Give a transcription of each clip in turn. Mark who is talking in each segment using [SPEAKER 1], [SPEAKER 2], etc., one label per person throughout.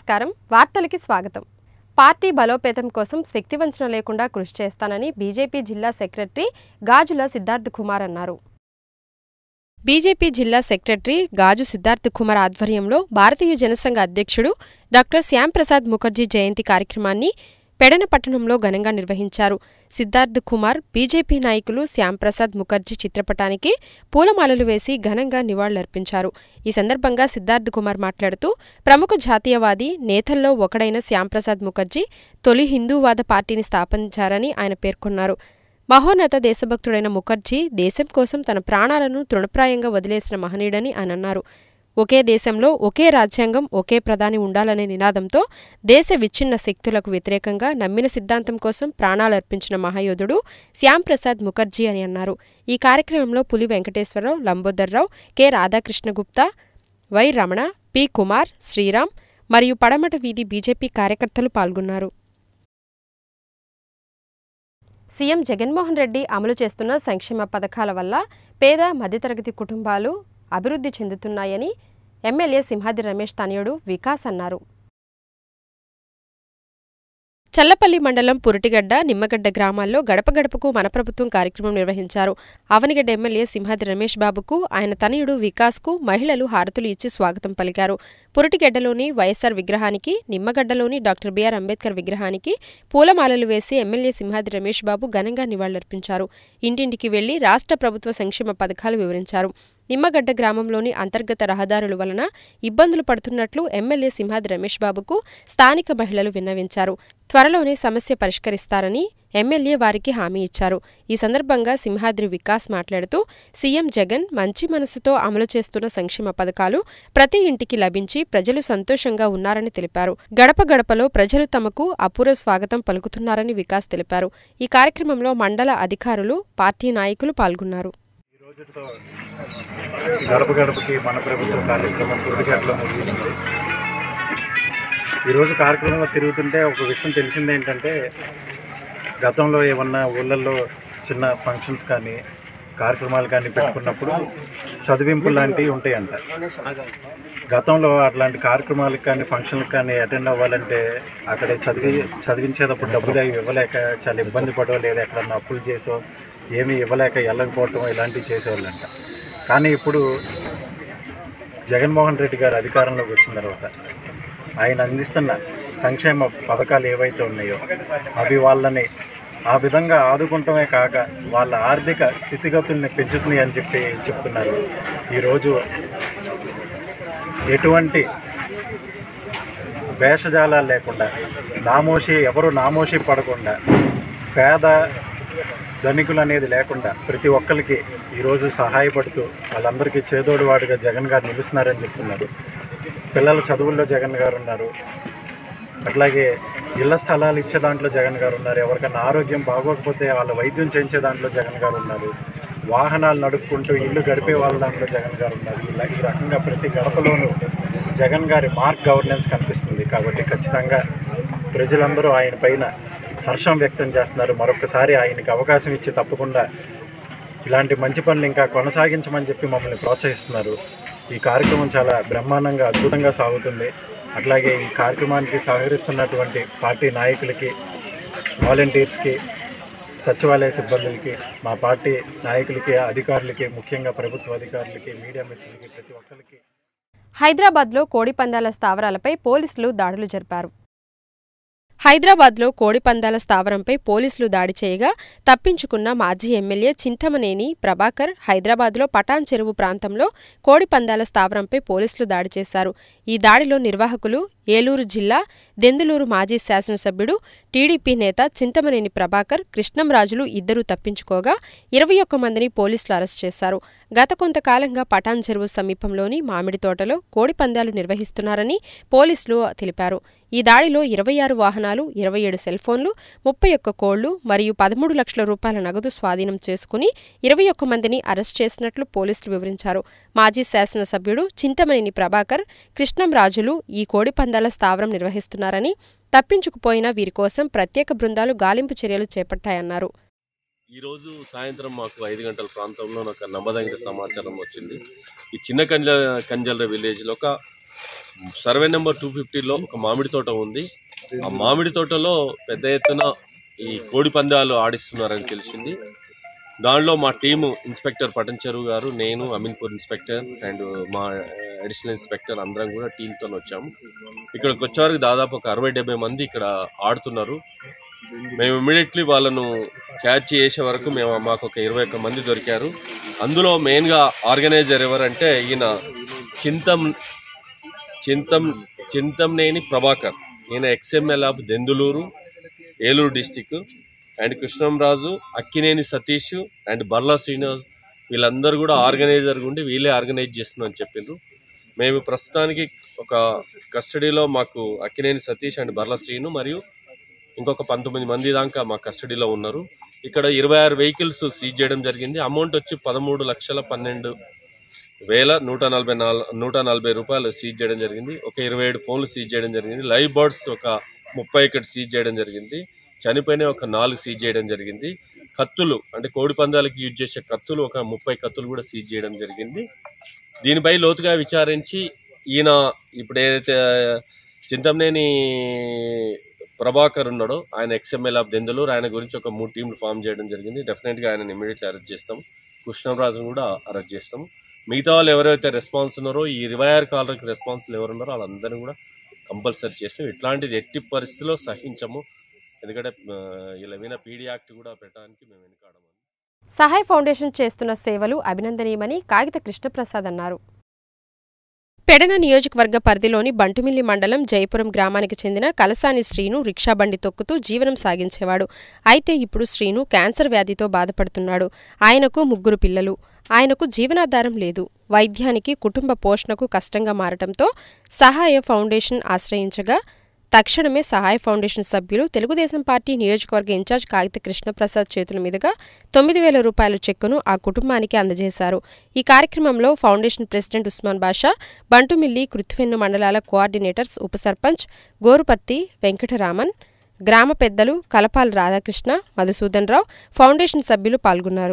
[SPEAKER 1] నమస్కారం వార్తలకి స్వాగతం పార్టీ బలోపేతం కోసం శక్తివంచన లేకుండా కృషి చేస్తానని బీజేపీ జిల్లా సెక్రటరీ గాజుల సిద్ధార్థ్ కుమార్ అన్నారు బీజేపీ జిల్లా సెక్రటరీ గాజు సిద్ధార్థ్ కుమార్ ఆధ్వర్యంలో భారతీయ జనసంఘ అధ్యక్షుడు డాక్టర్ శ్యాంప్రసాద్ ముఖర్జీ జయంతి కార్యక్రమాన్ని పెడన పట్టణంలో ఘనంగా నిర్వహించారు సిద్ధార్థ్ కుమార్ బీజేపీ నాయకులు శ్యాంప్రసాద్ ముఖర్జీ చిత్రపటానికి పూలమాలలు వేసి ఘనంగా నివాళులర్పించారు ఈ సందర్భంగా సిద్ధార్థ్ కుమార్ మాట్లాడుతూ ప్రముఖ జాతీయవాది నేతల్లో ఒకడైన శ్యాంప్రసాద్ ముఖర్జీ తొలి హిందూవాద పార్టీని స్థాపించారని ఆయన పేర్కొన్నారు మహోన్నత దేశభక్తుడైన ముఖర్జీ దేశం కోసం తన ప్రాణాలను తృణప్రాయంగా వదిలేసిన మహనీయుడని ఆయన అన్నారు ఒకే దేశంలో ఒకే రాజ్యాంగం ఒకే ప్రధాని ఉండాలనే నినాదంతో దేశ విచ్ఛిన్న శక్తులకు వ్యతిరేకంగా నమ్మిన సిద్ధాంతం కోసం ప్రాణాలర్పించిన మహాయోధుడు శ్యాంప్రసాద్ ముఖర్జీ అని అన్నారు ఈ కార్యక్రమంలో Puli Venkateswararao Lambodarrao K Radhakrishna Gupta Y Ramana P Kumar Sriram మరియు పడమట వీధి బీజేపీ కార్యకర్తలు పాల్గొన్నారు సీఎం జగన్మోహన్ రెడ్డి అమలు చేస్తున్న సంక్షేమ పథకాల వల్ల పేద మధ్యతరగతి కుటుంబాలు అభివృద్ధి చెందుతున్నాయని ఎమ్మెల్యే సింహాద్రి రమేష్ తనయుడు వికాస్ అన్నారు చల్లపల్లి మండలం పురిటిగడ్డ నిమ్మగడ్డ గ్రామాల్లో గడప గడపకు మన ప్రభుత్వం కార్యక్రమం నిర్వహించారు ఆవనిగడ్డ ఎమ్మెల్యే సింహాద్రి రమేష్ బాబుకు ఆయన తనయుడు వికాస్కు మహిళలు హారతులు ఇచ్చి స్వాగతం పలికారు పురిటిగడ్డలోని వైఎస్సార్ విగ్రహానికి నిమ్మగడ్డలోని డాక్టర్ బిఆర్ అంబేద్కర్ విగ్రహానికి పూలమాలలు వేసి ఎమ్మెల్యే సింహాద్రి రమేష్ బాబు ఘనంగా నివాళులర్పించారు ఇంటింటికి వెళ్లి రాష్ట్ర ప్రభుత్వ సంక్షేమ పథకాలు వివరించారు నిమ్మగడ్డ గ్రామంలోని అంతర్గత రహదారుల వలన ఇబ్బందులు పడుతున్నట్లు ఎమ్మెల్యే సింహాద్రి రమేష్ బాబుకు స్థానిక మహిళలు విన్నవించారు త్వరలోనే సమస్య పరిష్కరిస్తారని ఎమ్మెల్యే వారికి హామీ ఇచ్చారు ఈ సందర్భంగా సింహాద్రి వికాస్ మాట్లాడుతూ సీఎం జగన్ మంచి మనసుతో అమలు చేస్తున్న సంక్షేమ పథకాలు ప్రతి ఇంటికి లభించి ప్రజలు సంతోషంగా ఉన్నారని తెలిపారు గడప గడపలో ప్రజలు తమకు అపూర్వ స్వాగతం పలుకుతున్నారని వికాస్ తెలిపారు ఈ కార్యక్రమంలో మండల అధికారులు పార్టీ నాయకులు పాల్గొన్నారు
[SPEAKER 2] ఈ రోజుతో గడప గడపకి మన ప్రభుత్వ కార్యక్రమం పురుటిగట్లో ముగిసింది ఈరోజు కార్యక్రమంలో తిరుగుతుంటే ఒక విషయం తెలిసింది ఏంటంటే గతంలో ఏమన్నా ఊళ్ళల్లో చిన్న ఫంక్షన్స్ కానీ కార్యక్రమాలు కానీ పెట్టుకున్నప్పుడు చదివింపు లాంటివి ఉంటాయంట గతంలో అట్లాంటి కార్యక్రమాలకు కానీ ఫంక్షన్లకు కానీ అటెండ్ అవ్వాలంటే అక్కడ చదివి చదివించేటప్పుడు డబ్బులు అవి ఇవ్వలేక చాలా ఇబ్బంది పడో లేదా ఎక్కడన్నా అప్పులు చేసో ఏమీ ఇవ్వలేక వెళ్ళకపోవటం ఇలాంటివి చేసేవాళ్ళంట కానీ ఇప్పుడు జగన్మోహన్ రెడ్డి గారు అధికారంలోకి వచ్చిన తర్వాత ఆయన అందిస్తున్న సంక్షేమ పథకాలు ఏవైతే ఉన్నాయో అవి వాళ్ళని ఆ విధంగా ఆదుకుంటమే కాక వాళ్ళ ఆర్థిక స్థితిగతుల్ని పెంచుతున్నాయి అని చెప్పి చెప్తున్నారు ఈరోజు ఎటువంటి వేషజాలాలు లేకుండా నామోషి ఎవరు నామోషి పడకుండా పేద ధనికులు అనేది లేకుండా ప్రతి ఒక్కరికి ఈరోజు సహాయపడుతూ వాళ్ళందరికీ చేదోడు వాడుగా జగన్ గారు నిలుస్తున్నారని చెప్తున్నారు పిల్లల చదువుల్లో జగన్ గారు ఉన్నారు అట్లాగే ఇళ్ల స్థలాలు ఇచ్చే దాంట్లో జగన్ గారు ఉన్నారు ఎవరికైనా ఆరోగ్యం బాగోకపోతే వాళ్ళ వైద్యం చేయించే దాంట్లో జగన్ గారు ఉన్నారు వాహనాలు నడుపుకుంటూ ఇల్లు గడిపే వాళ్ళ దాంట్లో జగన్ గారు ఉన్నారు ఇలా ఈ రకంగా ప్రతి గడపలోనూ జగన్ గారి మార్క్ గవర్నెన్స్ కనిపిస్తుంది కాబట్టి ఖచ్చితంగా ప్రజలందరూ ఆయన పైన హర్షం వ్యక్తం చేస్తున్నారు మరొకసారి ఆయనకి అవకాశం ఇచ్చి తప్పకుండా ఇలాంటి మంచి పనులు ఇంకా కొనసాగించమని చెప్పి మమ్మల్ని ప్రోత్సహిస్తున్నారు ఈ కార్యక్రమం చాలా బ్రహ్మాండంగా అద్భుతంగా సాగుతుంది అట్లాగే ఈ కార్యక్రమానికి సహకరిస్తున్నటువంటి పార్టీ నాయకులకి వాలంటీర్స్కి సచివాలయ సిబ్బందులకి మా పార్టీ నాయకులకి అధికారులకి ముఖ్యంగా ప్రభుత్వ అధికారులకి మీడియా మిత్రులకి ప్రతి ఒక్కరికి
[SPEAKER 1] హైదరాబాద్లో కోడి పందాల స్థావరాలపై పోలీసులు దాడులు జరిపారు హైదరాబాద్లో కోడి పందాల స్థావరంపై పోలీసులు దాడి చేయగా తప్పించుకున్న మాజీ ఎమ్మెల్యే చింతమనేని ప్రభాకర్ హైదరాబాద్లో పటాన్ చెరువు ప్రాంతంలో కోడి పందాల స్థావరంపై పోలీసులు దాడి చేశారు ఈ దాడిలో నిర్వాహకులు ఏలూరు జిల్లా దెందులూరు మాజీ శాసనసభ్యుడు టీడీపీ నేత చింతమనేని ప్రభాకర్ కృష్ణంరాజులు ఇద్దరూ తప్పించుకోగా ఇరవై ఒక్క మందిని పోలీసులు అరెస్ట్ చేశారు గత కొంతకాలంగా పటాన్ చెరువు సమీపంలోని మామిడి తోటలో కోడి పందాలు నిర్వహిస్తున్నారని పోలీసులు తెలిపారు ఈ దాడిలో ఇరవై ఆరు వాహనాలు ఇరవై ఏడు సెల్ ఫోన్లు ముప్పై ఒక్క కోళ్లు మరియు పదమూడు లక్షల రూపాయల నగదు స్వాధీనం చేసుకుని ఇరవై ఒక్క మందిని అరెస్ట్ చేసినట్లు పోలీసులు వివరించారు మాజీ శాసనసభ్యుడు చింతమనేని ప్రభాకర్ కృష్ణంరాజులు ఈ కోడి పందాల స్థావరం నిర్వహిస్తున్నారని తప్పించుకుపోయిన వీరి కోసం ప్రత్యేక బృందాలు గాలింపు చర్యలు చేపట్టాయన్నారు
[SPEAKER 3] ఈరోజు సాయంత్రం మాకు ఐదు గంటల ప్రాంతంలో ఒక నమ్మదగిన సమాచారం వచ్చింది ఈ చిన్న కంజ కంజల విలేజ్లో ఒక సర్వే నెంబర్ టూ ఫిఫ్టీలో ఒక మామిడి తోట ఉంది ఆ మామిడి తోటలో పెద్ద ఎత్తున ఈ కోడి పందాలు ఆడిస్తున్నారని తెలిసింది దానిలో మా టీము ఇన్స్పెక్టర్ పటన్ చెరువు గారు నేను అమీన్పూర్ ఇన్స్పెక్టర్ అండ్ మా అడిషనల్ ఇన్స్పెక్టర్ అందరం కూడా టీంతో వచ్చాము ఇక్కడికి వచ్చేవరకు దాదాపు ఒక అరవై డెబ్బై మంది ఇక్కడ ఆడుతున్నారు మేము ఇమీడియట్లీ వాళ్ళను క్యాచ్ చేసే వరకు మేము మాకు ఒక ఇరవై ఒక్క మంది దొరికారు అందులో మెయిన్గా ఆర్గనైజర్ ఎవరంటే ఈయన చింతం చింతం చింతంనేని ప్రభాకర్ ఈయన ex MLA of Denduluru Eluru district and Krishnamraju Akkineni Satish and Barla Srinivas వీళ్ళందరూ కూడా ఆర్గనైజర్ ఉండి వీళ్ళే ఆర్గనైజ్ చేస్తున్నామని చెప్పిండ్రు మేము ప్రస్తుతానికి ఒక కస్టడీలో మాకు అక్కినేని సతీష్ అండ్ బర్లా శ్రీను మరియు ఇంకొక పంతొమ్మిది మంది దాకా మా కస్టడీలో ఉన్నారు ఇక్కడ ఇరవై ఆరు వెహికల్స్ సీజ్ చేయడం జరిగింది అమౌంట్ వచ్చి పదమూడు లక్షల పన్నెండు వేల నూట నలభై నాలుగు నూట నలభై రూపాయలు సీజ్ చేయడం జరిగింది ఒక ఇరవై ఏడు ఫోన్లు సీజ్ చేయడం జరిగింది లైవ్ బర్డ్స్ ఒక ముప్పై ఒకటి సీజ్ చేయడం జరిగింది చనిపోయిన ఒక నాలుగు సీజ్ చేయడం జరిగింది కత్తులు అంటే కోడి పందాలకు యూజ్ చేసే కత్తులు ఒక ముప్పై కత్తులు కూడా సీజ్ చేయడం జరిగింది దీనిపై లోతుగా విచారించి ఈయన ఇప్పుడు ఏదైతే చింతమనేని ప్రభాకర్ ఉన్నాడో ఆయన ఎక్స్ఎంఎల్ ఆఫ్ దెందలూరు ఆయన గురించి ఒక మూడు టీంలు ఫామ్ చేయడం జరిగింది డెఫినెట్గా ఆయన ఇమీడియట్లీ అరెస్ట్ చేస్తాం కృష్ణరాజును కూడా అరెస్ట్ చేస్తాం మిగతా వాళ్ళు ఎవరైతే రెస్పాన్స్ ఉన్నారో ఈ ఇరవై ఆరు కాలర్కి రెస్పాన్స్లు ఎవరు ఉన్నారో వాళ్ళందరినీ కూడా కంపల్సరీ చేస్తాం ఇట్లాంటిది ఎట్టి పరిస్థితిలో సహించము ఎందుకంటే ఆ, ఇలా మీద పీడీ యాక్ట్ కూడా పెట్టడానికి మేము వెనుకాడము
[SPEAKER 1] సహాయ్ ఫౌండేషన్ చేస్తున్న సేవలు అభినందనీయమని కాగిత కృష్ణప్రసాద్ అన్నారు పెడన నియోజకవర్గ పరిధిలోని బంటుమిల్లి మండలం జయపురం గ్రామానికి చెందిన కలసాని శ్రీను రిక్షా బండి తొక్కుతూ జీవనం సాగించేవాడు అయితే ఇప్పుడు శ్రీను క్యాన్సర్ వ్యాధితో బాధపడుతున్నాడు ఆయనకు ముగ్గురు పిల్లలు ఆయనకు జీవనాధారం లేదు వైద్యానికి కుటుంబ పోషణకు కష్టంగా మారటంతో సహాయ ఫౌండేషన్ ఆశ్రయించగా తక్షణమే సహాయ ఫౌండేషన్ సభ్యులు తెలుగుదేశం పార్టీ నియోజకవర్గ ఇన్ఛార్జ్ కాగిత కృష్ణప్రసాద్ చేతుల మీదుగా తొమ్మిది వేల రూపాయల చెక్కును ఆ కుటుంబానికి అందజేశారు ఈ కార్యక్రమంలో ఫౌండేషన్ ప్రెసిడెంట్ ఉస్మాన్ బాషా బంటుమిల్లి కృత్వెన్ను మండలాల కోఆర్డినేటర్స్ ఉప సర్పంచ్ గోరుపర్తి వెంకటరామన్ గ్రామ పెద్దలు కలపాల్ రాధాకృష్ణ మధుసూదన్ రావు ఫౌండేషన్ సభ్యులు పాల్గొన్నారు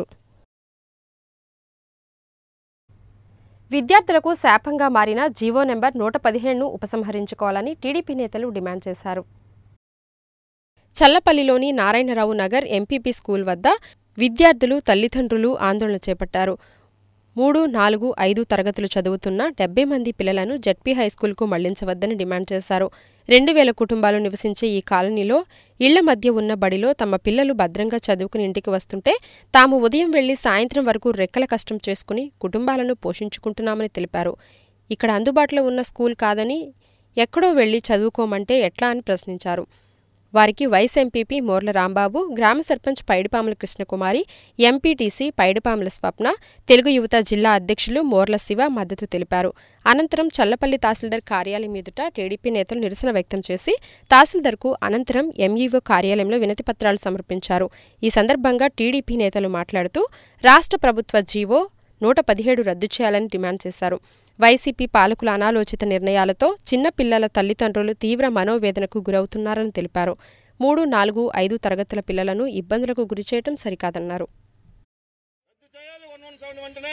[SPEAKER 1] విద్యార్థులకు శాపంగా మారిన జీవో నెంబర్ నూట పదిహేడును ఉపసంహరించుకోవాలని టీడీపీ నేతలు డిమాండ్ చేశారు చల్లపల్లిలోని నారాయణరావు నగర్ ఎంపీపీ స్కూల్ వద్ద విద్యార్థులు తల్లిదండ్రులు ఆందోళన చేపట్టారు మూడు నాలుగు ఐదు తరగతులు చదువుతున్న డెబ్బై మంది పిల్లలను జడ్పీ హైస్కూల్కు మళ్లించవద్దని డిమాండ్ చేశారు రెండు వేల కుటుంబాలు నివసించే ఈ కాలనీలో ఇళ్ల మధ్య ఉన్న బడిలో తమ పిల్లలు భద్రంగా చదువుకుని ఇంటికి వస్తుంటే తాము ఉదయం వెళ్లి సాయంత్రం వరకు రెక్కల కష్టం చేసుకుని కుటుంబాలను పోషించుకుంటున్నామని తెలిపారు ఇక్కడ అందుబాటులో ఉన్న స్కూల్ కాదని ఎక్కడో వెళ్లి చదువుకోమంటే ఎట్లా అని ప్రశ్నించారు వారికి వైస్ ఎంపీపీ మోర్ల రాంబాబు గ్రామ సర్పంచ్ పైడిపాముల కృష్ణకుమారి ఎంపీటీసీ పైడిపాముల స్వప్న తెలుగు యువత జిల్లా అధ్యక్షులు మోర్ల శివ మద్దతు తెలిపారు అనంతరం చల్లపల్లి తహసీల్దార్ కార్యాలయం ఎదుట టీడీపీ నేతలు నిరసన వ్యక్తం చేసి తహసీల్దార్కు అనంతరం ఎంఈఓ కార్యాలయంలో వినతిపత్రాలు సమర్పించారు ఈ సందర్భంగా టీడీపీ నేతలు మాట్లాడుతూ రాష్ట్ర ప్రభుత్వ జీవో నూట పదిహేడు రద్దు చేయాలని డిమాండ్ చేశారు వైసీపీ పాలకుల అనాలోచిత నిర్ణయాలతో చిన్నపిల్లల తల్లిదండ్రులు తీవ్ర మనోవేదనకు గురవుతున్నారని తెలిపారు మూడు నాలుగు ఐదు తరగతుల పిల్లలను ఇబ్బందులకు గురిచేయటం సరికాదన్నారు
[SPEAKER 4] రద్దు చేయాలి వన్ వన్ సెవెన్ వెంటనే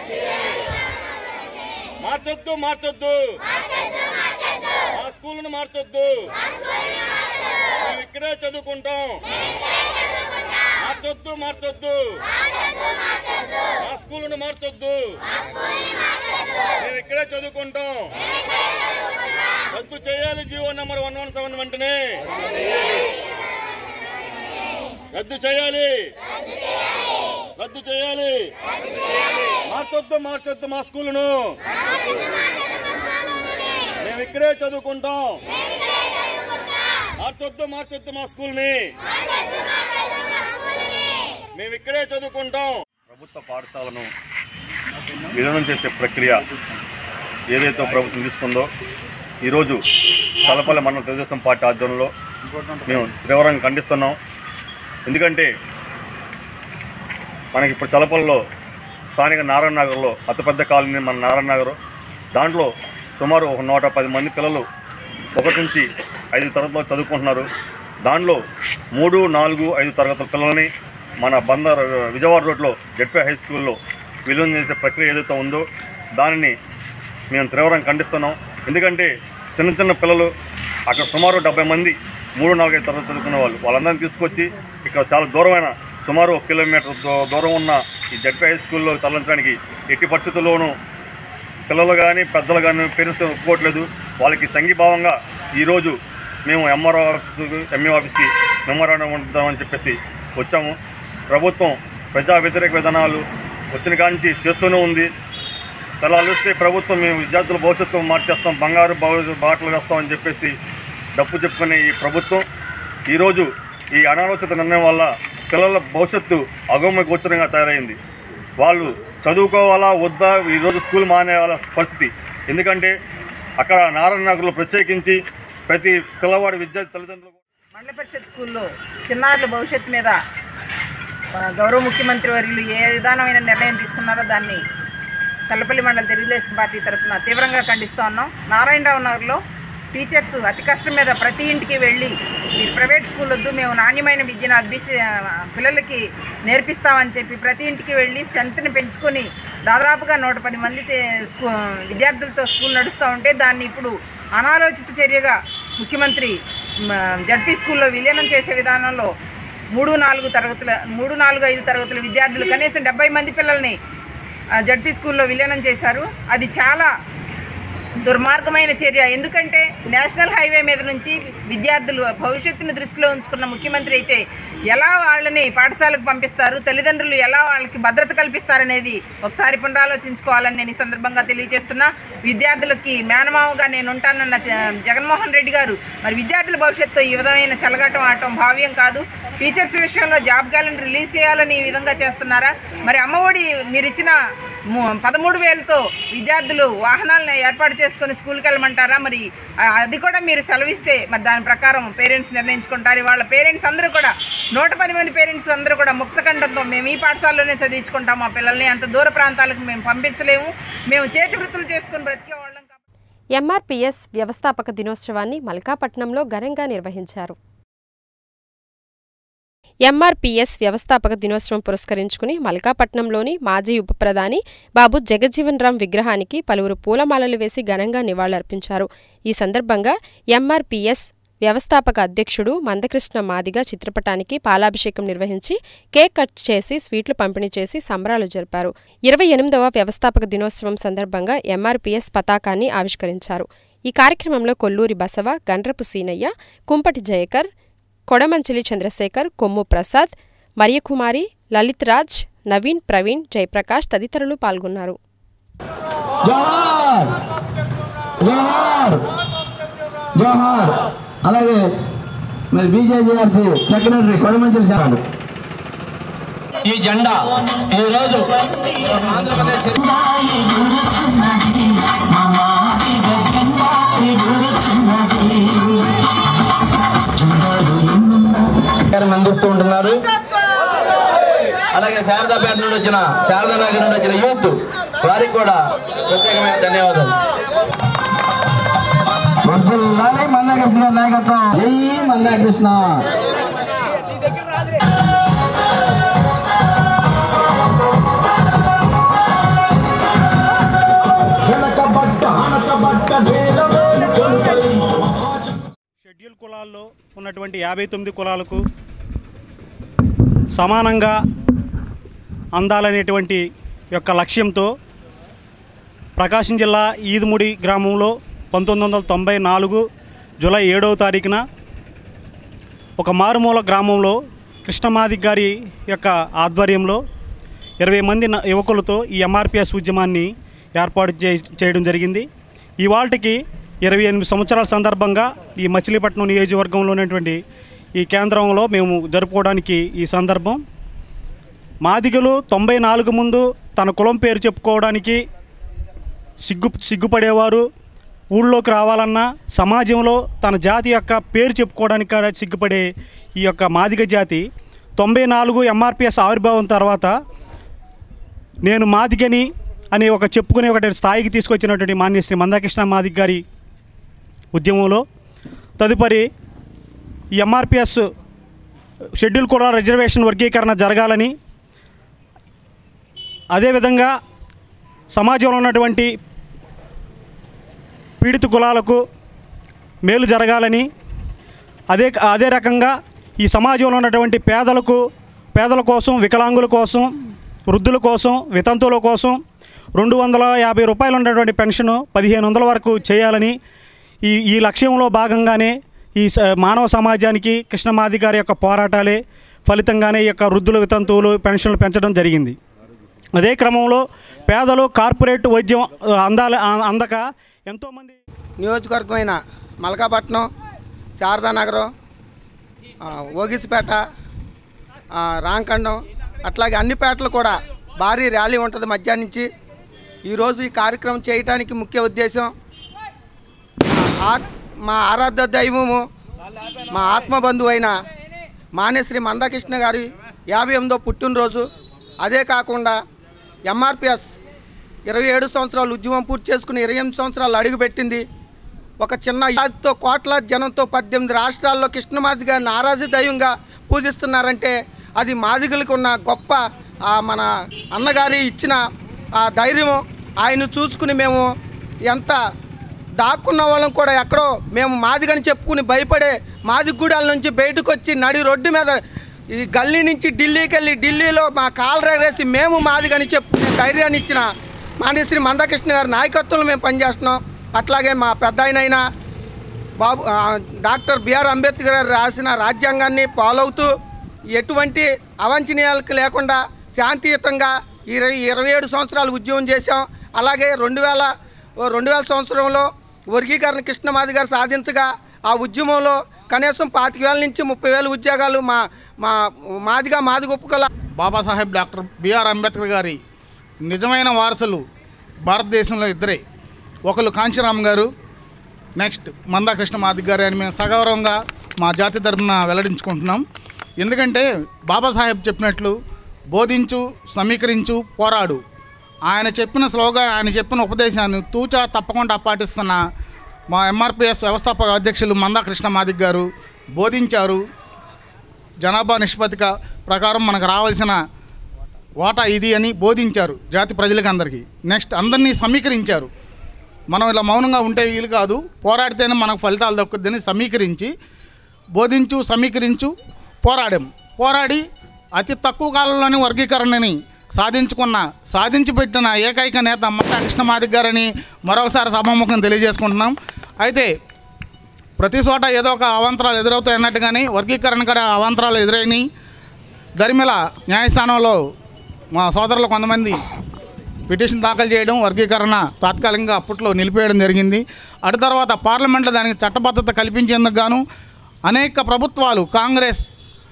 [SPEAKER 4] మార్చొద్దు మార్చొద్దు ఆ స్కూల్ను మార్చొద్దు మేము ఇక్కడే చదువుకుంటాం మార్చొద్దు మార్చొద్దు ఆ స్కూల్ను మార్చొద్దు మేము ఇక్కడే చదువుకుంటాం రద్దు చేయాలి GO number one one seven వెంటనే రద్దు చేయాలి రద్దు చేయాలి మార్చొద్దు మార్చొద్దు మా స్కూలును మేము ఇక్కడే చదువుకుంటాం మార్చొద్దు మార్చొద్దు మా స్కూల్ని మేము ఇక్కడే చదువుకుంటాం
[SPEAKER 5] ప్రభుత్వ పాఠశాలను విలీనం చేసే ప్రక్రియ ఏదైతే ప్రభుత్వం తీసుకుందో ఈరోజు తలపల్లి మండల తెలుగుదేశం పార్టీ ఆధ్వర్యంలో మేము తీవ్రంగా ఖండిస్తున్నాం ఎందుకంటే మనకి ఇప్పుడు చలపల్లిలో స్థానిక నారాయణ నగర్లో అతిపెద్ద కాలనీ మన నారాయణ నగర్ దాంట్లో సుమారు ఒక నూట పది మంది పిల్లలు ఒకటి నుంచి ఐదు తరగతిలో చదువుకుంటున్నారు దానిలో మూడు నాలుగు ఐదు తరగతుల పిల్లల్ని మన బందర్ విజయవాడ రోడ్లో జడ్పీ హై స్కూల్లో విలీనం చేసే ప్రక్రియ ఏదైతే ఉందో దానిని మేము తీవ్రంగా ఖండిస్తున్నాం ఎందుకంటే చిన్న చిన్న పిల్లలు అక్కడ సుమారు డెబ్బై మంది మూడు నాలుగైదు తరగతి చదువుకునే వాళ్ళు వాళ్ళందరినీ తీసుకొచ్చి ఇక్కడ చాలా దూరమైన సుమారు ఒక కిలోమీటర్ దూ- దూరం ఉన్న ఈ జడ్పీ హై స్కూల్లో తరలించడానికి ఎట్టి పరిస్థితుల్లోనూ పిల్లలు కానీ పెద్దలు కానీ పేరెంట్స్ ఒప్పుకోవట్లేదు వాళ్ళకి సంఘీభావంగా ఈరోజు మేము ఎంఆర్ఓ ఆఫీస్ ఎంఈ ఆఫీస్కి మెమోరాండం ఉందామని చెప్పేసి వచ్చాము ప్రభుత్వం ప్రజా వ్యతిరేక విధానాలు వచ్చిన కాడి నుంచి చేస్తూనే ఉంది తెల్లారు వస్తే ప్రభుత్వం మేము విద్యార్థుల భవిష్యత్తు మార్చేస్తాం బంగారు భవి బాటలు వేస్తామని చెప్పేసి డప్పు చెప్పుకునే ఈ ప్రభుత్వం ఈరోజు ఈ అనాలోచిత నిర్ణయం వల్ల పిల్లల భవిష్యత్తు అగమ్య గోచరంగా తయారైంది వాళ్ళు చదువుకోవాలా వద్దా ఈరోజు స్కూల్ మానేవాళ్ళ పరిస్థితి ఎందుకంటే అక్కడ నారాయణ నగర్లో ప్రత్యేకించి ప్రతి పిల్లవాడి విద్యార్థి తల్లిదండ్రులు
[SPEAKER 6] మండల పరిషత్ స్కూల్లో చిన్నారుల భవిష్యత్తు మీద ఆ, గౌరవ ముఖ్యమంత్రి వర్యులు ఏ విధానమైన నిర్ణయం తీసుకున్నారో దాన్ని చల్లపల్లి మండల తెలుగుదేశం పార్టీ తరఫున తీవ్రంగా ఖండిస్తూ ఉన్నాం నారాయణరావు నగర్లో టీచర్స్ అతి కష్టం మీద ప్రతి ఇంటికి వెళ్ళి మీరు ప్రైవేట్ స్కూల్ వద్దు మేము నాణ్యమైన విద్యను అభ్యసి పిల్లలకి నేర్పిస్తామని చెప్పి ప్రతి ఇంటికి వెళ్ళి స్ట్రెంత్ని పెంచుకొని దాదాపుగా నూట పది మంది తే- స్కూ విద్యార్థులతో స్కూల్ నడుస్తూ ఉంటే దాన్ని ఇప్పుడు అనాలోచిత చర్యగా ముఖ్యమంత్రి మ, జడ్పీ స్కూల్లో విలీనం చేసే విధానంలో మూడు నాలుగు తరగతుల మూడు నాలుగు ఐదు తరగతుల విద్యార్థులు కనీసం డెబ్బై మంది పిల్లల్ని ఆ, జడ్పీ స్కూల్లో విలీనం చేశారు అది చాలా దుర్మార్గమైన చర్య ఎందుకంటే నేషనల్ హైవే మీద నుంచి విద్యార్థులు భవిష్యత్తుని దృష్టిలో ఉంచుకున్న ముఖ్యమంత్రి అయితే ఎలా వాళ్ళని పాఠశాలకు పంపిస్తారు తల్లిదండ్రులు ఎలా వాళ్ళకి భద్రత కల్పిస్తారనేది ఒకసారి పునరాలోచించుకోవాలని నేను ఈ సందర్భంగా తెలియజేస్తున్నా విద్యార్థులకి మేనమావగా నేను ఉంటానన్న జ- జగన్మోహన్ రెడ్డి గారు మరి విద్యార్థుల భవిష్యత్తు ఈ విధమైన చెలగాటం ఆడటం భావ్యం కాదు టీచర్స్ విషయంలో జాబ్ క్యాలెండర్ రిలీజ్ చేయాలని ఈ విధంగా చేస్తున్నారా మరి అమ్మఒడి మీరు ఇచ్చిన ము- పదమూడు వేలతో విద్యార్థులు వాహనాలను ఏర్పాటు చేసుకొని స్కూల్కి వెళ్ళమంటారా మరి ఆ, అది కూడా మీరు సెలవిస్తే మరి దాని ప్రకారం పేరెంట్స్ నిర్ణయించుకుంటారు వాళ్ళ పేరెంట్స్ అందరూ కూడా నూట పది మంది పేరెంట్స్ అందరూ కూడా ముక్తకంఠంతో మేము ఈ పాఠశాలలోనే చదివించుకుంటాం మా పిల్లల్ని అంత దూర ప్రాంతాలకు మేము పంపించలేము మేము చేతి వృత్తులు చేసుకొని బ్రతికే వాళ్ళం కాబట్టి
[SPEAKER 1] ఎంఆర్పీఎస్ వ్యవస్థాపక దినోత్సవాన్ని మల్కాపట్నంలో ఘనంగా నిర్వహించారు ఎంఆర్పీఎస్ వ్యవస్థాపక దినోత్సవం పురస్కరించుకుని మల్కాపట్నంలోని మాజీ ఉప ప్రధాని బాబు జగజ్జీవన్ రామ్ విగ్రహానికి పలువురు పూలమాలలు వేసి ఘనంగా నివాళులర్పించారు ఈ సందర్భంగా ఎంఆర్పీఎస్ వ్యవస్థాపక అధ్యక్షుడు మందకృష్ణ మాదిగ చిత్రపటానికి పాలాభిషేకం నిర్వహించి కేక్ కట్ చేసి స్వీట్లు పంపిణీ చేసి సంబరాలు జరిపారు ఇరవై ఎనిమిదవ వ్యవస్థాపక దినోత్సవం సందర్భంగా ఎంఆర్పీఎస్ పతాకాన్ని ఆవిష్కరించారు ఈ కార్యక్రమంలో కొల్లూరి బసవ గండ్రపు సీనయ్య కుంపటి జయకర్ కొడమంచిలి చంద్రశేఖర్ కొమ్ము ప్రసాద్ మరియకుమారి లలిత్ రాజ్ నవీన్ ప్రవీణ్ జయప్రకాష్ తదితరులు పాల్గొన్నారు
[SPEAKER 7] జోహార్ జోహార్ జోహార్ అలాగే మరి బీజేజీఆర్సీ సెక్రటరీ కొడమంచిలి సార్ ఈ జెండా ఈ రోజు ఆంధ్రప్రదేశ్ కార్యక్రమం అందిస్తూ ఉంటున్నారు అలాగే శారదాపేట నుండి వచ్చిన శారదా నగర్ నుండి వచ్చిన యూత్ వారికి కూడా ప్రత్యేకమైన ధన్యవాదాలు వర్ధిల్లాలి మందాకృష్ణ గారి నాయకత్వం జై మందాకృష్ణ
[SPEAKER 8] షెడ్యూల్ కులాల్లో ఉన్నటువంటి యాభై తొమ్మిది కులాలకు సమానంగా అందాలనేటువంటి యొక్క లక్ష్యంతో ప్రకాశం జిల్లా ఈదుముడి గ్రామంలో పంతొమ్మిది వందల తొంభై నాలుగు జూలై ఏడవ తారీఖున ఒక మారుమూల గ్రామంలో కృష్ణమాదిక్ గారి యొక్క ఆధ్వర్యంలో ఇరవై మంది న- యువకులతో ఈ ఎంఆర్పిఎస్ ఉద్యమాన్ని ఏర్పాటు చే చేయడం జరిగింది ఇవాళకి ఇరవై ఎనిమిది సంవత్సరాల సందర్భంగా ఈ మచిలీపట్నం నియోజకవర్గంలో ఉన్నటువంటి ఈ కేంద్రంలో మేము జరుపుకోవడానికి ఈ సందర్భం మాదిగలు తొంభై నాలుగు ముందు తన కులం పేరు చెప్పుకోవడానికి సిగ్గు సిగ్గుపడేవారు ఊళ్ళోకి రావాలన్నా సమాజంలో తన జాతి యొక్క పేరు చెప్పుకోవడానికి కూడా సిగ్గుపడే ఈ యొక్క మాదిగ జాతి తొంభై నాలుగు ఎంఆర్పిఎస్ ఆవిర్భావం తర్వాత నేను మాదిగని అనే ఒక చెప్పుకునే ఒక స్థాయికి తీసుకొచ్చినటువంటి మాన్య శ్రీ మందాకృష్ణ మాదిగ్ గారి ఉద్యమంలో తదుపరి ఈ ఎంఆర్పిఎస్ షెడ్యూల్ కూడా రిజర్వేషన్ వర్గీకరణ జరగాలని అదేవిధంగా సమాజంలో ఉన్నటువంటి పీడిత కులాలకు మేలు జరగాలని అదే అదే రకంగా ఈ సమాజంలో ఉన్నటువంటి పేదలకు పేదల కోసం వికలాంగుల కోసం వృద్ధుల కోసం వితంతువుల కోసం రెండు వందల యాభై రూపాయలు ఉన్నటువంటి పెన్షన్ పదిహేను వందల వరకు చేయాలని ఈ ఈ లక్ష్యంలో భాగంగానే ఈ స- మానవ సమాజానికి కృష్ణమాది గారి యొక్క పోరాటాలే ఫలితంగానే ఈ యొక్క వృద్ధుల వితంతువులు పెన్షన్లు పెంచడం జరిగింది అదే క్రమంలో పేదలు కార్పొరేట్ వైద్యం ఆ, అందాల ఆ- అందక ఎంతోమంది
[SPEAKER 9] నియోజకవర్గమైన మల్కాపట్నం శారదానగరం ఆ, ఓగిసిపేట ఆ, రాంకండం అట్లాగే అన్ని పేటలు కూడా భారీ ర్యాలీ ఉంటుంది మధ్యాహ్నం నుంచి ఈరోజు ఈ కార్యక్రమం చేయడానికి ముఖ్య ఉద్దేశం ఆ- మా ఆరాధ్య దైవము మా ఆత్మబంధువు అయిన మానేశ్రీ మందకృష్ణ గారి యాభై ఎనిమిదో పుట్టినరోజు అదే కాకుండా ఎంఆర్పిఎస్ ఇరవై ఏడు సంవత్సరాలు ఉద్యమం పూర్తి చేసుకుని ఇరవై ఎనిమిది సంవత్సరాలు అడుగుపెట్టింది ఒక చిన్న యాదితో కోట్లాది జనంతో పద్దెనిమిది రాష్ట్రాల్లో కృష్ణమాది గారిని ఆరాధ్య దైవంగా పూజిస్తున్నారంటే అది మాదిగలకు ఉన్న గొప్ప ఆ, మన అన్నగారి ఇచ్చిన ఆ ధైర్యం ఆయన చూసుకుని మేము ఎంత దాక్కున్న వాళ్ళం కూడా ఎక్కడో మేము మాదిగని చెప్పుకుని భయపడే మాదిగూడాల నుంచి బయటకు వచ్చి నడి రోడ్డు మీద ఈ గల్లీ నుంచి ఢిల్లీకి వెళ్ళి ఢిల్లీలో మా కాలు రెగరేసి మేము మాదిగని చెప్పుకునే ధైర్యాన్ని ఇచ్చిన మానేశ్రీ మందకృష్ణ గారి నాయకత్వంలో మేము పనిచేస్తున్నాం అట్లాగే మా పెద్ద ఆయనైనా బాబు ఆ, డాక్టర్ బిఆర్ అంబేద్కర్ గారు రాసిన రాజ్యాంగాన్ని ఫాలో అవుతూ ఎటువంటి అవాంఛనీయాలకు లేకుండా శాంతియుతంగా ఇరవై ఇరవై ఏడు సంవత్సరాలు ఉద్యమం చేశాం అలాగే రెండు వేల రెండు వేల సంవత్సరంలో వర్గీకరణ కృష్ణమాది గారు సాధించగా ఆ ఉద్యమంలో కనీసం పాతిక వేల నుంచి ముప్పై వేల ఉద్యోగాలు మా మా మాదిగా మాది గొప్పకల
[SPEAKER 10] బాబాసాహెబ్ డాక్టర్ బిఆర్ అంబేద్కర్ గారి నిజమైన వారసులు భారతదేశంలో ఇద్దరే ఒకరు కాంచీరామ్ గారు నెక్స్ట్ మందాకృష్ణ మాదిక్ గారు అని మేము సగౌరవంగా మా జాతి తరపున వెల్లడించుకుంటున్నాం ఎందుకంటే బాబాసాహెబ్ చెప్పినట్లు బోధించు సమీకరించు పోరాడు ఆయన చెప్పిన స్లోగా ఆయన చెప్పిన ఉపదేశాన్ని తూచా తప్పకుండా పాటిస్తున్న మా ఎంఆర్పిఎస్ వ్యవస్థాపక అధ్యక్షులు మందాకృష్ణ మాదిక్ గారు బోధించారు జనాభా నిష్పత్తిక ప్రకారం మనకు రావాల్సిన వాటా ఇది అని బోధించారు జాతి ప్రజలకు అందరికీ నెక్స్ట్ అందరినీ సమీకరించారు మనం ఇలా మౌనంగా ఉంటే వీలు కాదు పోరాడితేనే మనకు ఫలితాలు దక్కుద్దని సమీకరించి బోధించు సమీకరించు పోరాడాం పోరాడి అతి తక్కువ కాలంలోనే వర్గీకరణని సాధించుకున్న సాధించి పెట్టిన ఏకైక నేత మత్తా కృష్ణమాదిక్ గారని మరొకసారి సభాముఖం తెలియజేసుకుంటున్నాం అయితే ప్రతి చోట ఏదో ఒక అవాంతరాలు ఎదురవుతాయి అన్నట్టుగానే వర్గీకరణ కూడా అవాంతరాలు ఎదురైనాయి దరిమిల న్యాయస్థానంలో మా సోదరులు కొంతమంది పిటిషన్ దాఖలు చేయడం వర్గీకరణ తాత్కాలికంగా అప్పట్లో నిలిపేయడం జరిగింది అటు తర్వాత పార్లమెంట్లో దానికి చట్టబద్ధత కల్పించేందుకు గాను అనేక ప్రభుత్వాలు కాంగ్రెస్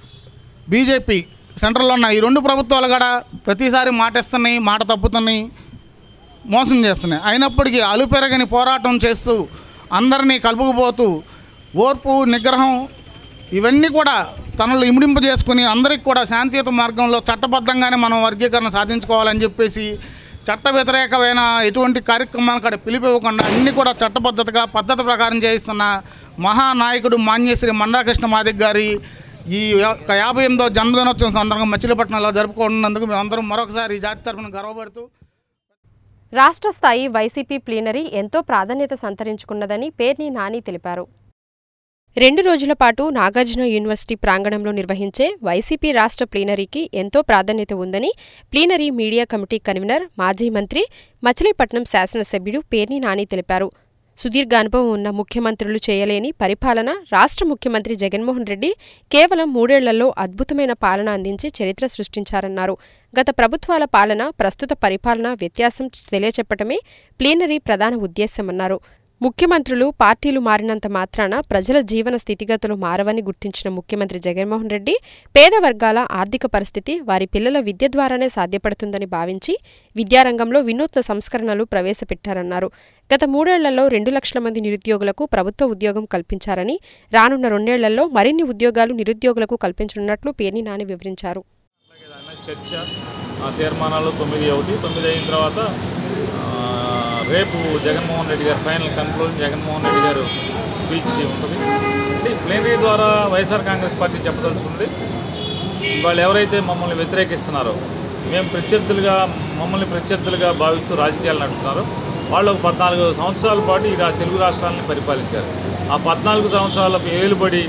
[SPEAKER 10] బీజేపీ సెంట్రల్లో ఉన్న ఈ రెండు ప్రభుత్వాలు కూడా ప్రతిసారి మాటేస్తున్నాయి మాట తప్పుతున్నాయి మోసం చేస్తున్నాయి అయినప్పటికీ అలుపెరగని పోరాటం చేస్తూ అందరినీ కలుపుకుపోతూ ఓర్పు నిగ్రహం ఇవన్నీ కూడా తనలో ఇమిడింపు చేసుకుని అందరికి కూడా శాంతియుత మార్గంలో చట్టబద్ధంగానే మనం వర్గీకరణ సాధించుకోవాలని చెప్పేసి చట్ట వ్యతిరేకమైన ఎటువంటి కార్యక్రమాలు కూడా పిలిపివ్వకుండా అన్నీ కూడా చట్టబద్ధతగా పద్ధతి ప్రకారం చేయిస్తున్న మహానాయకుడు మాన్యశ్రీ మండాకృష్ణ మాదిక్ గారి ఈ యొక్క యాభై ఎనిమిదో జన్మదినోత్సవం సందర్భంగా మచిలీపట్నంలో జరుపుకుంటున్నందుకు మేమందరం మరొకసారి ఈ జాతి తరఫున గర్వపడుతూ
[SPEAKER 1] రాష్ట్ర స్థాయి వైసీపీ ప్లీనరీ ఎంతో ప్రాధాన్యత సంతరించుకున్నదని పేర్ని నాని తెలిపారు రెండు రోజుల పాటు నాగార్జున యూనివర్సిటీ ప్రాంగణంలో నిర్వహించే వైసీపీ రాష్ట్ర ప్లీనరీకి ఎంతో ప్రాధాన్యత ఉందని ప్లీనరీ మీడియా కమిటీ కన్వీనర్ మాజీ మంత్రి మచిలీపట్నం శాసనసభ్యుడు పేర్ని నాని తెలిపారు సుదీర్ఘ అనుభవం ఉన్న ముఖ్యమంత్రులు చేయలేని పరిపాలన రాష్ట్ర ముఖ్యమంత్రి జగన్మోహన్ రెడ్డి కేవలం మూడేళ్లలో అద్భుతమైన పాలన అందించి చరిత్ర సృష్టించారన్నారు గత ప్రభుత్వాల పాలన ప్రస్తుత పరిపాలన వ్యత్యాసం తెలియచెప్పటమే ప్లీనరీ ప్రధాన ఉద్దేశ్యమన్నారు ముఖ్యమంత్రులు పార్టీలు మారినంత మాత్రాన ప్రజల జీవన స్థితిగతులు మారవని గుర్తించిన ముఖ్యమంత్రి జగన్మోహన్ రెడ్డి పేద వర్గాల ఆర్థిక పరిస్థితి వారి పిల్లల విద్య ద్వారానే సాధ్యపడుతుందని భావించి విద్యారంగంలో వినూత్న సంస్కరణలు ప్రవేశపెట్టారన్నారు గత మూడేళ్లలో రెండు లక్షల మంది నిరుద్యోగులకు ప్రభుత్వ ఉద్యోగం కల్పించారని రానున్న రెండేళ్లలో మరిన్ని ఉద్యోగాలు నిరుద్యోగులకు కల్పించనున్నట్లు పేర్ని నాని వివరించారు
[SPEAKER 11] చర్చ ఆ తీర్మానాలు తొమ్మిది అవుతాయి తొమ్మిది అయిన తర్వాత ఆ, రేపు జగన్మోహన్ రెడ్డి గారు ఫైనల్ కన్క్లూజన్ జగన్మోహన్ రెడ్డి గారు స్పీచ్ ఉంటుంది అంటే ప్లేనరీ ద్వారా వైఎస్ఆర్ కాంగ్రెస్ పార్టీ చెప్పదలుచుకుంది వాళ్ళు ఎవరైతే మమ్మల్ని వ్యతిరేకిస్తున్నారో మేము ప్రత్యర్థులుగా మమ్మల్ని ప్రత్యర్థులుగా భావిస్తూ రాజకీయాలు నడుపుతున్నారో వాళ్ళు ఒక పద్నాలుగు సంవత్సరాల పాటు ఈ రా- తెలుగు రాష్ట్రాలను పరిపాలించారు ఆ పద్నాలుగు సంవత్సరాల ఏలుబడి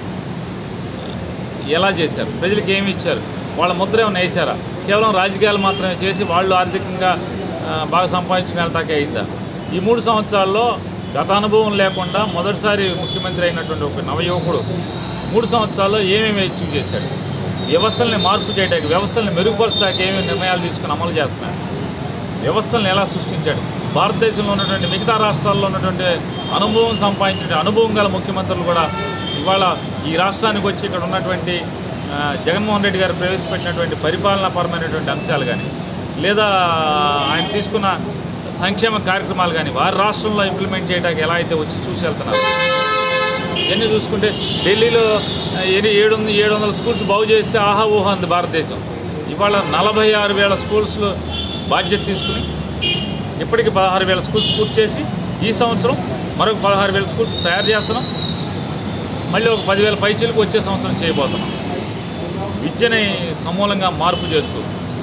[SPEAKER 11] ఎలా చేశారు ప్రజలకు ఏమి ఇచ్చారు వాళ్ళ ముద్ర ఏమైనా వేశారా కేవలం రాజకీయాలు మాత్రమే చేసి వాళ్ళు ఆర్థికంగా ఆ, బాగా సంపాదించగలటాకే అయిందా ఈ మూడు సంవత్సరాల్లో గత అనుభవం లేకుండా మొదటిసారి ముఖ్యమంత్రి అయినటువంటి ఒక నవయువకుడు మూడు సంవత్సరాల్లో ఏమేమి అచీవ్ చేశాడు వ్యవస్థల్ని మార్పు చేయడానికి వ్యవస్థల్ని మెరుగుపరచడానికి ఏమేమి నిర్ణయాలు తీసుకుని అమలు చేస్తున్నాడు వ్యవస్థలను ఎలా సృష్టించాడు భారతదేశంలో ఉన్నటువంటి మిగతా రాష్ట్రాల్లో ఉన్నటువంటి అనుభవం సంపాదించిన అనుభవం గల ముఖ్యమంత్రులు కూడా ఇవాళ ఈ రాష్ట్రానికి వచ్చి ఇక్కడ ఉన్నటువంటి ఆ, జగన్మోహన్ రెడ్డి గారు ప్రవేశపెట్టినటువంటి పరిపాలనాపరమైనటువంటి అంశాలు కానీ లేదా ఆయన తీసుకున్న సంక్షేమ కార్యక్రమాలు కానీ వారి రాష్ట్రంలో ఇంప్లిమెంట్ చేయడానికి ఎలా అయితే వచ్చి చూసి వెళ్తున్నారు ఇవన్నీ చూసుకుంటే ఢిల్లీలో ఆ, ఎన్ని ఏడు వందల ఏడు వందల స్కూల్స్ బాగు చేస్తే ఆహా ఊహా అంది భారతదేశం ఇవాళ నలభై ఆరు వేల స్కూల్స్లో బాధ్యత తీసుకుని ఇప్పటికి పదహారు వేల స్కూల్స్ పూర్తి చేసి ఈ సంవత్సరం మరొక పదహారు వేల స్కూల్స్ తయారు చేస్తున్నాం మళ్ళీ ఒక పదివేల పైచీలకు వచ్చే సంవత్సరం చేయబోతున్నాం విద్యని సమూలంగా మార్పు చేస్తూ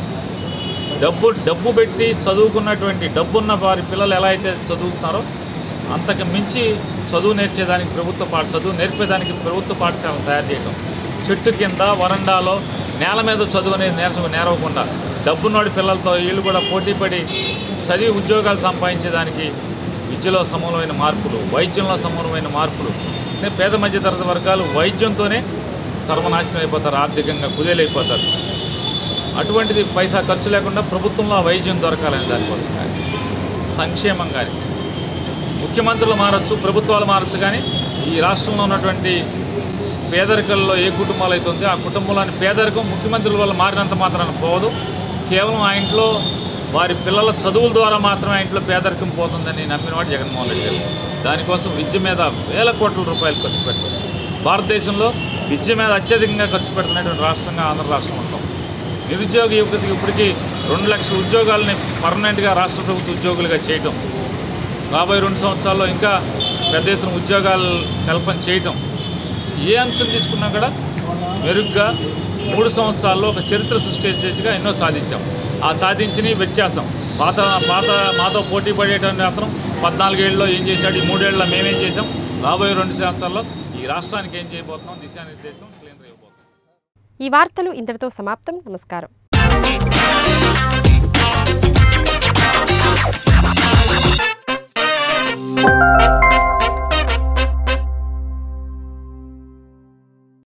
[SPEAKER 11] డబ్బు డబ్బు పెట్టి చదువుకున్నటువంటి డబ్బున్న వారి పిల్లలు ఎలా అయితే చదువుతున్నారో అంతకు మించి చదువు నేర్చేదానికి ప్రభుత్వ పాఠ చదువు నేర్పేదానికి ప్రభుత్వ పాఠశాలను తయారు చేయడం చెట్టు కింద వరండాలో నేల మీద చదువు అనేది నేర్చ నేరవకుండా డబ్బున్నోడి పిల్లలతో వీళ్ళు కూడా పోటీపడి చదివి ఉద్యోగాలు సంపాదించేదానికి విద్యలో సమూలమైన మార్పులు వైద్యంలో సమూలమైన మార్పులు అంటే పేద మధ్యతరగతి వర్గాలు వైద్యంతోనే సర్వనాశనం అయిపోతారు ఆర్థికంగా కుదేలైపోతారు అటువంటిది పైసా ఖర్చు లేకుండా ప్రభుత్వంలో ఆ వైద్యం దొరకాలని దానికోసం కానీ సంక్షేమం కానీ ముఖ్యమంత్రులు మారచ్చు ప్రభుత్వాలు మారచ్చు కానీ ఈ రాష్ట్రంలో ఉన్నటువంటి పేదరికల్లో ఏ కుటుంబాలు అయితే ఉందో ఆ కుటుంబంలోని పేదరికం ముఖ్యమంత్రుల వల్ల మారినంత మాత్రాన పోదు కేవలం ఆ ఇంట్లో వారి పిల్లల చదువుల ద్వారా మాత్రమే ఆ ఇంట్లో పేదరికం పోతుందని నమ్మినవాడు జగన్మోహన్ రెడ్డి గారు దానికోసం విద్య మీద వేల కోట్ల రూపాయలు ఖర్చు పెట్టారు భారతదేశంలో విద్య మీద అత్యధికంగా ఖర్చు పెడుతున్నటువంటి రాష్ట్రంగా ఆంధ్ర రాష్ట్రం ఉంటాం నిరుద్యోగ యువతకి ఇప్పటికీ రెండు లక్షల ఉద్యోగాలని పర్మనెంట్గా రాష్ట్ర ప్రభుత్వ ఉద్యోగులుగా చేయటం రాబోయే రెండు సంవత్సరాల్లో ఇంకా పెద్ద ఎత్తున ఉద్యోగాలు కల్పన చేయటం ఏ అంశం తీసుకున్నా కూడా మెరుగ్గా మూడు సంవత్సరాల్లో ఒక చరిత్ర సృష్టించేట్టుగా ఎన్నో సాధించాం ఆ సాధించిన వ్యత్యాసం పాత పాత మాతో పోటీ పడేటువంటి అతను పద్నాలుగేళ్ళలో ఏం చేశాడు ఈ మూడేళ్ళలో మేమేం చేసాం రాబోయే రెండు సంవత్సరాల్లో ఈ రాష్ట్రానికి ఏం చేయబోతున్నాం దిశానిర్దేశం క్లీన్ అయిపోతున్నాం
[SPEAKER 1] ఈ వార్తలు ఇంతటితో సమాప్తం నమస్కారం